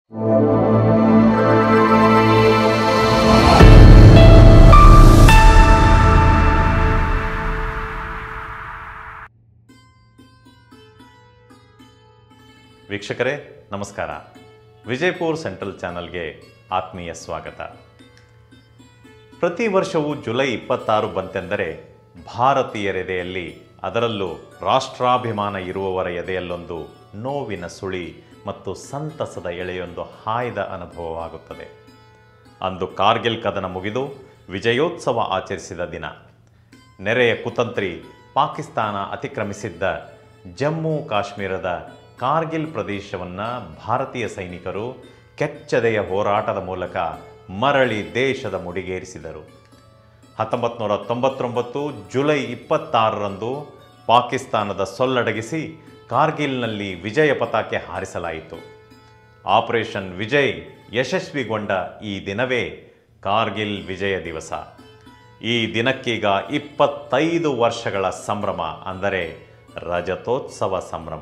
ವೀಕ್ಷಕರೇ ನಮಸ್ಕಾರ ವಿಜಯಪುರ್ ಸೆಂಟ್ರಲ್ ಚಾನಲ್ಗೆ ಆತ್ಮೀಯ ಸ್ವಾಗತ ಪ್ರತಿ ವರ್ಷವೂ ಜುಲೈ ಇಪ್ಪತ್ತಾರು ಬಂತೆಂದರೆ ಭಾರತೀಯರ ಎದೆಯಲ್ಲಿ ಅದರಲ್ಲೂ ರಾಷ್ಟ್ರಾಭಿಮಾನ ಇರುವವರ ಎದೆಯಲ್ಲೊಂದು ನೋವಿನ ಸುಳಿ ಮತ್ತು ಸಂತಸದ ಎಳೆಯೊಂದು ಹಾಯ್ದ ಅನುಭವವಾಗುತ್ತದೆ ಅಂದು ಕಾರ್ಗಿಲ್ ಕದನ ಮುಗಿದು ವಿಜಯೋತ್ಸವ ಆಚರಿಸಿದ ದಿನ ನೆರೆಯ ಕುತಂತ್ರಿ ಪಾಕಿಸ್ತಾನ ಅತಿಕ್ರಮಿಸಿದ್ದ ಜಮ್ಮು ಕಾಶ್ಮೀರದ ಕಾರ್ಗಿಲ್ ಪ್ರದೇಶವನ್ನು ಭಾರತೀಯ ಸೈನಿಕರು ಕೆಚ್ಚದೆಯ ಹೋರಾಟದ ಮೂಲಕ ಮರಳಿ ದೇಶದ ಮುಡಿಗೇರಿಸಿದರು ಹತ್ತೊಂಬತ್ತು ನೂರ ತೊಂಬತ್ತೊಂಬತ್ತು ಜುಲೈ ಇಪ್ಪತ್ತಾರರಂದು ಪಾಕಿಸ್ತಾನದ ಸೊಲ್ಲಡಗಿಸಿ ಕಾರ್ಗಿಲ್ನಲ್ಲಿ ವಿಜಯ ಪತಾಕೆ ಹಾರಿಸಲಾಯಿತು ಆಪರೇಷನ್ ವಿಜಯ್ ಯಶಸ್ವಿಗೊಂಡ ಈ ದಿನವೇ ಕಾರ್ಗಿಲ್ ವಿಜಯ ದಿವಸ ಈ ದಿನಕ್ಕೀಗ ಇಪ್ಪತ್ತೈದು ವರ್ಷಗಳ ಸಂಭ್ರಮ ಅಂದರೆ ರಜತೋತ್ಸವ ಸಂಭ್ರಮ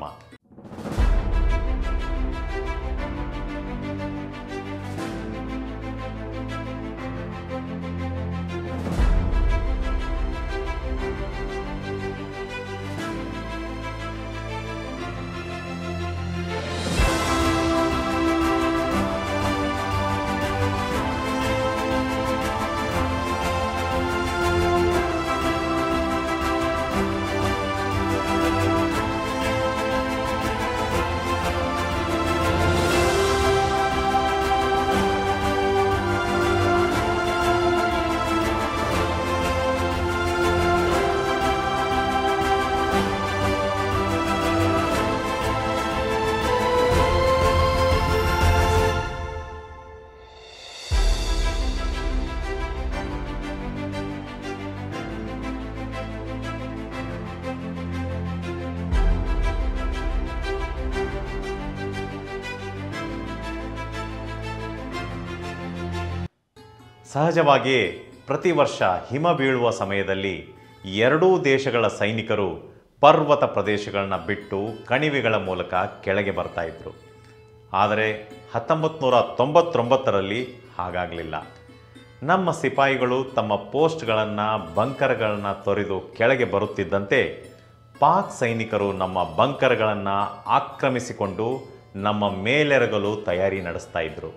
ಸಹಜವಾಗಿಯೇ ಪ್ರತಿ ವರ್ಷ ಹಿಮ ಬೀಳುವ ಸಮಯದಲ್ಲಿ ಎರಡೂ ದೇಶಗಳ ಸೈನಿಕರು ಪರ್ವತ ಪ್ರದೇಶಗಳನ್ನ ಬಿಟ್ಟು ಕಣಿವೆಗಳ ಮೂಲಕ ಕೆಳಗೆ ಬರ್ತಾ ಇದ್ರು ಆದರೆ ಹತ್ತೊಂಬತ್ತು ನೂರ ತೊಂಬತ್ತೊಂಬತ್ತರಲ್ಲಿ ಹಾಗಾಗಲಿಲ್ಲ ನಮ್ಮ ಸಿಪಾಯಿಗಳು ತಮ್ಮ ಪೋಸ್ಟ್ಗಳನ್ನು ಬಂಕರ್ಗಳನ್ನು ತೊರೆದು ಕೆಳಗೆ ಬರುತ್ತಿದ್ದಂತೆ ಪಾಕ್ ಸೈನಿಕರು ನಮ್ಮ ಬಂಕರ್ಗಳನ್ನು ಆಕ್ರಮಿಸಿಕೊಂಡು ನಮ್ಮ ಮೇಲೆರಗಲು ತಯಾರಿ ನಡೆಸ್ತಾ ಇದ್ರು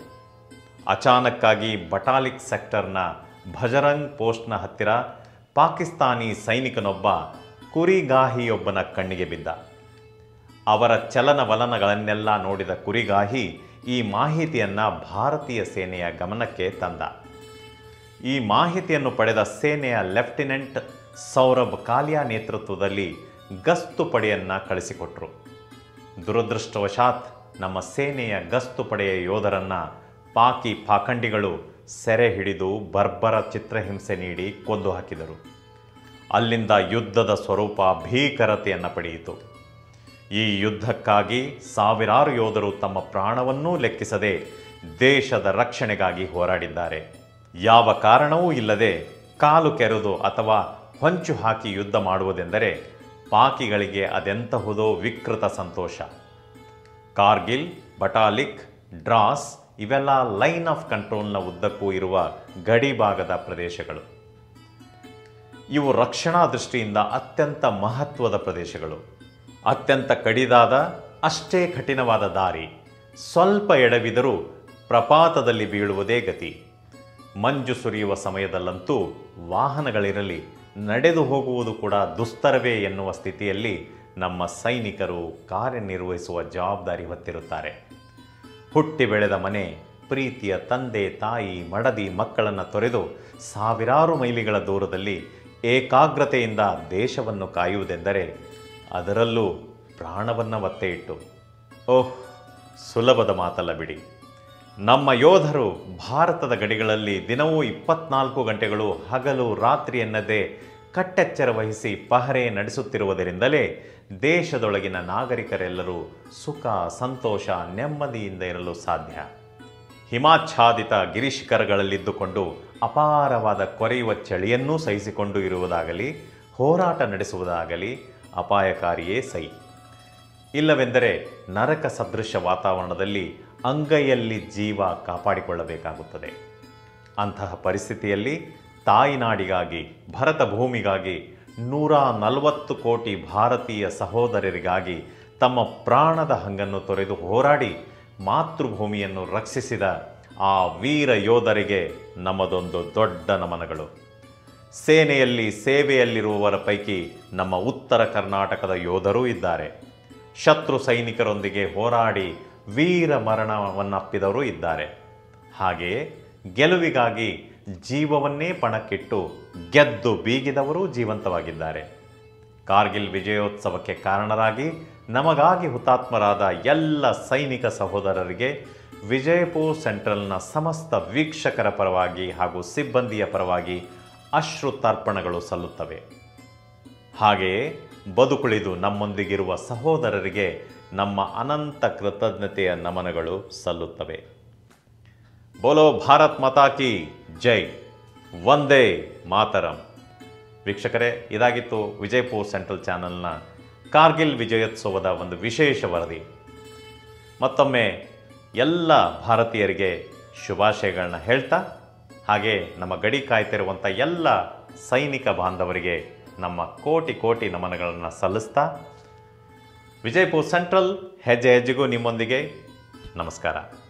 ಅಚಾನಕ್ಕಾಗಿ ಬಟಾಲಿಕ್ ಸೆಕ್ಟರ್ನ ಭಜರಂಗ್ ಪೋಸ್ಟ್ನ ಹತ್ತಿರ ಪಾಕಿಸ್ತಾನಿ ಸೈನಿಕನೊಬ್ಬ ಕುರಿಗಾಹಿಯೊಬ್ಬನ ಕಣ್ಣಿಗೆ ಬಿದ್ದ ಅವರ ಚಲನವಲನಗಳನ್ನೆಲ್ಲ ನೋಡಿದ ಕುರಿಗಾಹಿ ಈ ಮಾಹಿತಿಯನ್ನು ಭಾರತೀಯ ಸೇನೆಯ ಗಮನಕ್ಕೆ ತಂದ ಈ ಮಾಹಿತಿಯನ್ನು ಪಡೆದ ಸೇನೆಯ ಲೆಫ್ಟಿನೆಂಟ್ ಸೌರಭ್ ಕಾಲಿಯಾ ನೇತೃತ್ವದಲ್ಲಿ ಗಸ್ತು ಪಡೆಯನ್ನು ಕಳಿಸಿಕೊಟ್ರು ದುರದೃಷ್ಟವಶಾತ್ ನಮ್ಮ ಸೇನೆಯ ಗಸ್ತು ಪಡೆಯ ಯೋಧರನ್ನು ಪಾಕಿ ಪಾಖಂಡಿಗಳು ಸೆರೆ ಹಿಡಿದು ಬರ್ಬರ ಚಿತ್ರಹಿಂಸೆ ನೀಡಿ ಕೊಂದು ಹಾಕಿದರು ಅಲ್ಲಿಂದ ಯುದ್ಧದ ಸ್ವರೂಪ ಭೀಕರತೆಯನ್ನು ಪಡೆಯಿತು ಈ ಯುದ್ಧಕ್ಕಾಗಿ ಸಾವಿರಾರು ಯೋಧರು ತಮ್ಮ ಪ್ರಾಣವನ್ನೂ ಲೆಕ್ಕಿಸದೆ ದೇಶದ ರಕ್ಷಣೆಗಾಗಿ ಹೋರಾಡಿದ್ದಾರೆ ಯಾವ ಕಾರಣವೂ ಇಲ್ಲದೆ ಕಾಲು ಕೆರೆದು ಅಥವಾ ಹೊಂಚು ಹಾಕಿ ಯುದ್ಧ ಮಾಡುವುದೆಂದರೆ ಪಾಕಿಗಳಿಗೆ ಅದೆಂತಹುದೋ ವಿಕೃತ ಸಂತೋಷ ಕಾರ್ಗಿಲ್ ಬಟಾಲಿಕ್ ಡ್ರಾಸ್ ಇವೆಲ್ಲ ಲೈನ್ ಆಫ್ ಕಂಟ್ರೋಲ್ನ ಉದ್ದಕ್ಕೂ ಇರುವ ಗಡಿ ಭಾಗದ ಪ್ರದೇಶಗಳು ಇವು ರಕ್ಷಣಾ ದೃಷ್ಟಿಯಿಂದ ಅತ್ಯಂತ ಮಹತ್ವದ ಪ್ರದೇಶಗಳು ಅತ್ಯಂತ ಕಡಿದಾದ ಅಷ್ಟೇ ಕಠಿಣವಾದ ದಾರಿ ಸ್ವಲ್ಪ ಎಡವಿದರೂ ಪ್ರಪಾತದಲ್ಲಿ ಬೀಳುವುದೇ ಗತಿ ಮಂಜು ಸುರಿಯುವ ಸಮಯದಲ್ಲಂತೂ ವಾಹನಗಳಿರಲಿ ನಡೆದು ಹೋಗುವುದು ಕೂಡ ದುಸ್ತರವೇ ಎನ್ನುವ ಸ್ಥಿತಿಯಲ್ಲಿ ನಮ್ಮ ಸೈನಿಕರು ಕಾರ್ಯನಿರ್ವಹಿಸುವ ಜವಾಬ್ದಾರಿ ಹೊತ್ತಿರುತ್ತಾರೆ ಹುಟ್ಟಿ ಬೆಳೆದ ಮನೆ ಪ್ರೀತಿಯ ತಂದೆ ತಾಯಿ ಮಡದಿ ಮಕ್ಕಳನ್ನು ತೊರೆದು ಸಾವಿರಾರು ಮೈಲಿಗಳ ದೂರದಲ್ಲಿ ಏಕಾಗ್ರತೆಯಿಂದ ದೇಶವನ್ನು ಕಾಯುವುದೆಂದರೆ ಅದರಲ್ಲೂ ಪ್ರಾಣವನ್ನು ಒತ್ತೆ ಇಟ್ಟು ಓಹ್ ಸುಲಭದ ಮಾತಲ್ಲ ಬಿಡಿ ನಮ್ಮ ಯೋಧರು ಭಾರತದ ಗಡಿಗಳಲ್ಲಿ ದಿನವೂ ಇಪ್ಪತ್ನಾಲ್ಕು ಗಂಟೆಗಳು ಹಗಲು ರಾತ್ರಿ ಎನ್ನದೇ ಕಟ್ಟೆಚ್ಚರ ವಹಿಸಿ ಪಹರೆ ನಡೆಸುತ್ತಿರುವುದರಿಂದಲೇ ದೇಶದೊಳಗಿನ ನಾಗರಿಕರೆಲ್ಲರೂ ಸುಖ ಸಂತೋಷ ನೆಮ್ಮದಿಯಿಂದ ಇರಲು ಸಾಧ್ಯ ಹಿಮಾಚ್ಛಾದಿತ ಗಿರಿಶಿಖರಗಳಲ್ಲಿದ್ದುಕೊಂಡು ಅಪಾರವಾದ ಕೊರೆಯುವ ಚಳಿಯನ್ನೂ ಸಹಿಸಿಕೊಂಡು ಇರುವುದಾಗಲಿ ಹೋರಾಟ ನಡೆಸುವುದಾಗಲಿ ಅಪಾಯಕಾರಿಯೇ ಸೈ ಇಲ್ಲವೆಂದರೆ ನರಕ ಸದೃಶ ವಾತಾವರಣದಲ್ಲಿ ಅಂಗೈಯಲ್ಲಿ ಜೀವ ಕಾಪಾಡಿಕೊಳ್ಳಬೇಕಾಗುತ್ತದೆ ಅಂತಹ ಪರಿಸ್ಥಿತಿಯಲ್ಲಿ ತಾಯಿನಾಡಿಗಾಗಿ ಭರತ ಭೂಮಿಗಾಗಿ ನೂರ ನಲವತ್ತು ಕೋಟಿ ಭಾರತೀಯ ಸಹೋದರರಿಗಾಗಿ ತಮ್ಮ ಪ್ರಾಣದ ಹಂಗನ್ನು ತೊರೆದು ಹೋರಾಡಿ ಮಾತೃಭೂಮಿಯನ್ನು ರಕ್ಷಿಸಿದ ಆ ವೀರ ಯೋಧರಿಗೆ ನಮ್ಮದೊಂದು ದೊಡ್ಡ ನಮನಗಳು ಸೇನೆಯಲ್ಲಿ ಸೇವೆಯಲ್ಲಿರುವವರ ಪೈಕಿ ನಮ್ಮ ಉತ್ತರ ಕರ್ನಾಟಕದ ಯೋಧರೂ ಇದ್ದಾರೆ ಶತ್ರು ಸೈನಿಕರೊಂದಿಗೆ ಹೋರಾಡಿ ವೀರ ಮರಣವನ್ನಪ್ಪಿದವರು ಇದ್ದಾರೆ ಹಾಗೆಯೇ ಗೆಲುವಿಗಾಗಿ ಜೀವವನ್ನೇ ಪಣಕ್ಕಿಟ್ಟು ಗೆದ್ದು ಬೀಗಿದವರೂ ಜೀವಂತವಾಗಿದ್ದಾರೆ ಕಾರ್ಗಿಲ್ ವಿಜಯೋತ್ಸವಕ್ಕೆ ಕಾರಣರಾಗಿ ನಮಗಾಗಿ ಹುತಾತ್ಮರಾದ ಎಲ್ಲ ಸೈನಿಕ ಸಹೋದರರಿಗೆ ವಿಜಯಪುರ್ ಸೆಂಟ್ರಲ್ನ ಸಮಸ್ತ ವೀಕ್ಷಕರ ಪರವಾಗಿ ಹಾಗೂ ಸಿಬ್ಬಂದಿಯ ಪರವಾಗಿ ಅಶ್ರು ತರ್ಪಣಗಳು ಸಲ್ಲುತ್ತವೆ ಹಾಗೆಯೇ ಬದುಕುಳಿದು ನಮ್ಮೊಂದಿಗಿರುವ ಸಹೋದರರಿಗೆ ನಮ್ಮ ಅನಂತ ಕೃತಜ್ಞತೆಯ ನಮನಗಳು ಸಲ್ಲುತ್ತವೆ ಬೋಲೋ ಭಾರತ್ ಮಾತಾ ಕಿ ಜೈ ಒಂದೇ ಮಾತರಂ ವೀಕ್ಷಕರೇ ಇದಾಗಿತ್ತು ವಿಜಯಪುರ್ ಸೆಂಟ್ರಲ್ ಚಾನೆಲ್ನ ಕಾರ್ಗಿಲ್ ವಿಜಯೋತ್ಸವದ ಒಂದು ವಿಶೇಷ ವರದಿ ಮತ್ತೊಮ್ಮೆ ಎಲ್ಲ ಭಾರತೀಯರಿಗೆ ಶುಭಾಶಯಗಳನ್ನ ಹೇಳ್ತಾ ಹಾಗೆ ನಮ್ಮ ಗಡಿ ಕಾಯ್ತಿರುವಂಥ ಎಲ್ಲ ಸೈನಿಕ ಬಾಂಧವರಿಗೆ ನಮ್ಮ ಕೋಟಿ ಕೋಟಿ ನಮನಗಳನ್ನು ಸಲ್ಲಿಸ್ತಾ ವಿಜಯಪುರ್ ಸೆಂಟ್ರಲ್ ಹೆಜ್ಜೆ ಹೆಜ್ಜೆಗೂ ನಿಮ್ಮೊಂದಿಗೆ ನಮಸ್ಕಾರ